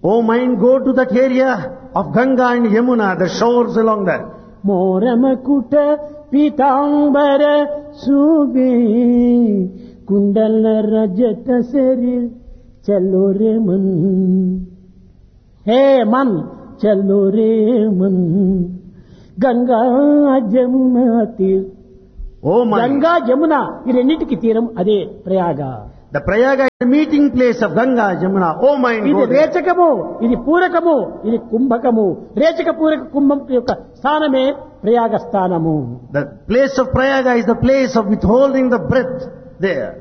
O mind, go to that area of Ganga and Yamuna, the shores along there. మోరమకుట పీతాంబర సూబే కుండల రజత శరీర్ చలో రే మన్ హే మన్ చలో రే మన్ గంగా జమున తీర్ O mind, గంగా జమున ఈ రెండింటికి తీరం అదే Prayag the Prayaga is the meeting place of Ganga, Yamuna. O mind, ఇది go there. రేచకము ఇది పూరకము ఇది కుంభకము రేచక పూరక కుంభం యొక్క స్థానమే ప్రయాగ స్థానము The place of Prayaga is the place of withholding the breath there.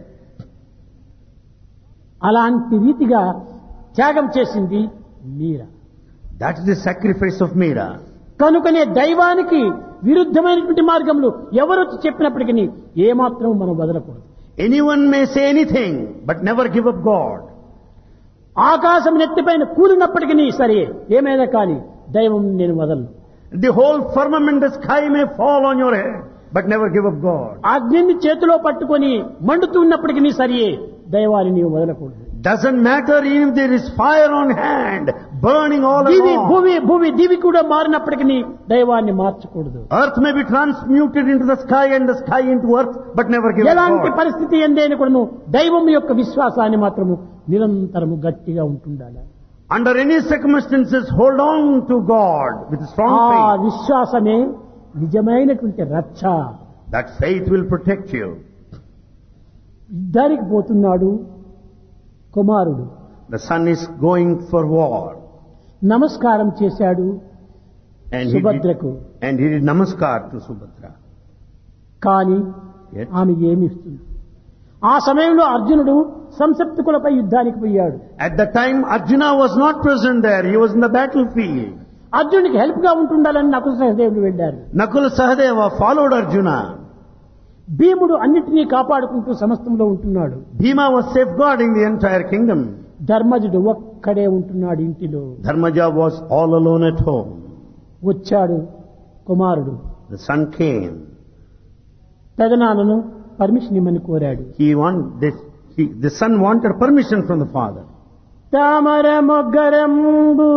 అలాంటి రీతిగా త్యాగం చేసింది మీర That is the sacrifice of Meera. కనుకనే దైవానికి విరుద్ధమైనటువంటి మార్గంలో ఎవరు వచ్చి చెప్పినప్పటికీ ఏమాత్రం మనం వదలకూడదు Anyone may say anything, but never give up God. ఆకాశం నెత్తిపైన కూలినప్పటికీ సరే ఏమైనా కానీ దైవం నేను వదలను The whole firmament, the sky may fall on your head, but never give up God. అగ్నిని చేతిలో పట్టుకొని మండుతున్నప్పటికీ సరే దైవాన్ని నీవు వదలకూడదు Doesn't matter even if there is fire on hand, burning all Divi along. భూమి భూమి దివి కూడా మారినప్పటికీ దైవాన్ని మార్చకూడదు Earth may be transmuted into the sky and the sky into earth, but never give up ఎలాంటి God. పరిస్థితి ఎందైనా కూడాను దైవం యొక్క విశ్వాసాన్ని మాత్రము నిరంతరము గట్టిగా ఉంటుండాలి Under any circumstances, hold on to God with ఆ strong faith. విశ్వాసమే నిజమైనటువంటి రక్ష That faith will protect you. యుద్ధానికి పోతున్నాడు కుమారుడు The son is going for war. నమస్కారం చేశాడు And he, did, సుభద్రకు and he did namaskar to Subhadra. కానీ Yet, ఆమె ఏమి ఇస్తుంది ఆ సమయంలో అర్జునుడు సంసప్తికులపై యుద్ధానికి పోయాడు at the time, Arjuna was not present there. He was in the battlefield. అర్జునుడికి హెల్ప్ గా ఉంటుండాలని నకుల సహదేవుడు వెళ్ళారు Nakula Sahadeva followed Arjuna. భీముడు అన్నిటినీ కాపాడుకుంటూ సమస్తంలో ఉంటున్నాడు Bhima was safeguarding the entire kingdom. ధర్మజుడు ఒక్కడే ఉంటున్నాడు ఇంటిలో Dharmaja was all alone at home. వచ్చాడు కుమారుడు The son came. పెదనాన్నను పర్మిషన్ ఇమ్మని కోరాడు He want this. He, the son wanted permission from the father. తామర మొగ్గరంబు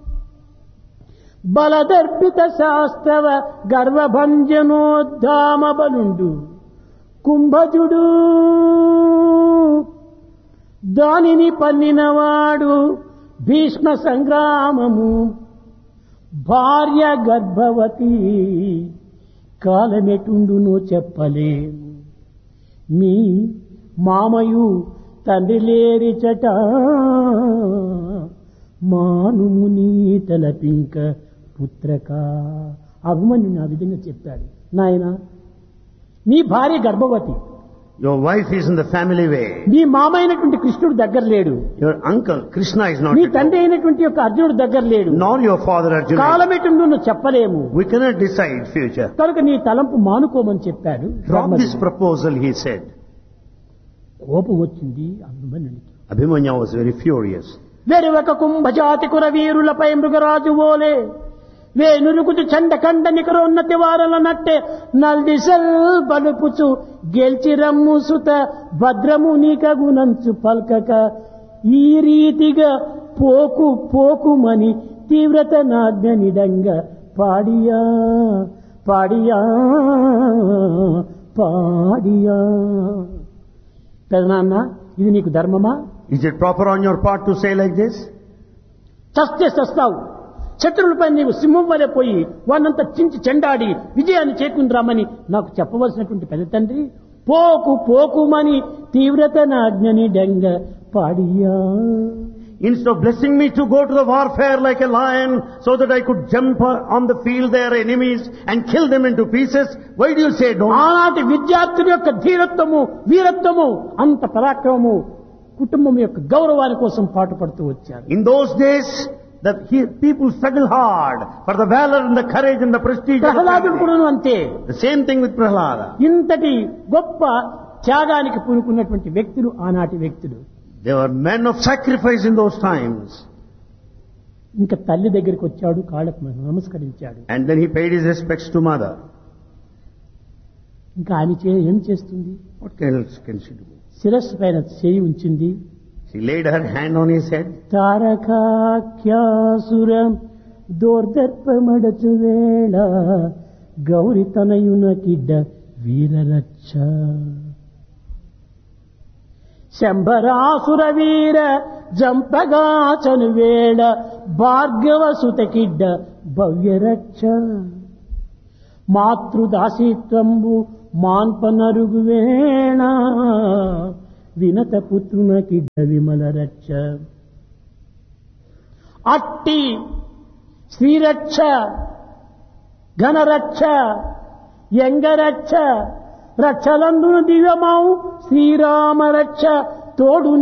బలదర్పిత శాస్త్రవ గర్వభంజనోద్ధామ బలుండు కుంభజుడు దానిని పన్నినవాడు భీష్మ సంగ్రామము భార్య గర్భవతి కాలమెటుండునో చెప్పలేము మీ మామయు తండ్రి లేరిచట మానుము నీ తలపింక పుత్రక అభిమన్యుని ఆ విధంగా చెప్పాడు నాయన నీ భార్య గర్భవతి Your wife is in the family way. నీ మామ అయినటువంటి కృష్ణుడు దగ్గర లేడు Your uncle Krishna is not. నీ at తండ్రి home. అయినటువంటి యొక్క అర్జునుడు దగ్గర లేడు Nor your father Arjuna. కాలమెటుండు నువ్వు చెప్పలేము We cannot decide future. కనుక నీ తలంపు మానుకోమని చెప్పాడు Drop this ధర్మజుడు. proposal, he said. కోపం వచ్చింది అభిమన్యునికి Abhimanya was very furious. వెరువక కుంభజాతి కుర వీరులపై మృగరాజు ఓలే వేనురుకుతు చండ కండ నికరోన్నతి వారల నట్టే నల్దిసల్ బలుపుచు గెల్చి రమ్ము సుత భద్రము నీకగునంచు పల్కక ఈ రీతిగా పోకు పోకుమని తీవ్రత నాజ్ఞనిడంగా పాడియా పాడియా పాడియా పెదనాన్న ఇది నీకు ధర్మమా Is it proper on your part to say like this? చస్తే చస్తావు శత్రువులపై నీవు సింహం వలె పోయి వానంతా చించి చెండాడి విజయాన్ని చేకుందిరామని నాకు చెప్పవలసినటువంటి పెద్ద తండ్రి పోకు పోకుమని తీవ్రత నాజ్ఞని డెంగ పాడియా Instead of blessing me to go to the warfare like a lion so that I could jump on the field their enemies and kill them into pieces, why do you say don't? ఆనాటి విద్యార్థుల యొక్క ధీరత్వము వీరత్వము అంత పరాక్రమము కుటుంబం యొక్క గౌరవాని కోసం పాటుపడుతూ వచ్చారు In those days, the he, people struggle hard for the valor and the courage and the prestige of the ప్రహ్లాదుడు family. కూడా అంతే The same thing with Prahlada. ఇంతటి గొప్ప త్యాగానికి పూనుకున్నటువంటి వ్యక్తులు ఆనాటి వ్యక్తులు They were men of sacrifice in those times. ఇంకా తల్లి దగ్గరికి వచ్చాడు కాళ్ళకు నమస్కరించాడు And then he paid his respects to mother. ఇంకా ఆమె చే ఏం చేస్తుంది What else can she do? శిరస్సు పైన చేయి ఉంచింది She laid her hand on his head. తారకాఖ్యాసుర దోర్దర్పమడచు వేళ గౌరి తనయునకిడ్డ వీరరచ్చ శంభరాసుర వీర జంపగాచను వేళ భార్గవ సుతకిడ్డ భవ్యరక్ష మాతృదాసీత్వంబు మాన్పనరుగు వేణ వినత పుత్రునకిడ్డ విమల రక్ష అట్టి శ్రీరక్ష ఘనరక్ష ఎంగరక్ష రక్షలందున దివ్యమావు శ్రీరామ రక్ష తోడు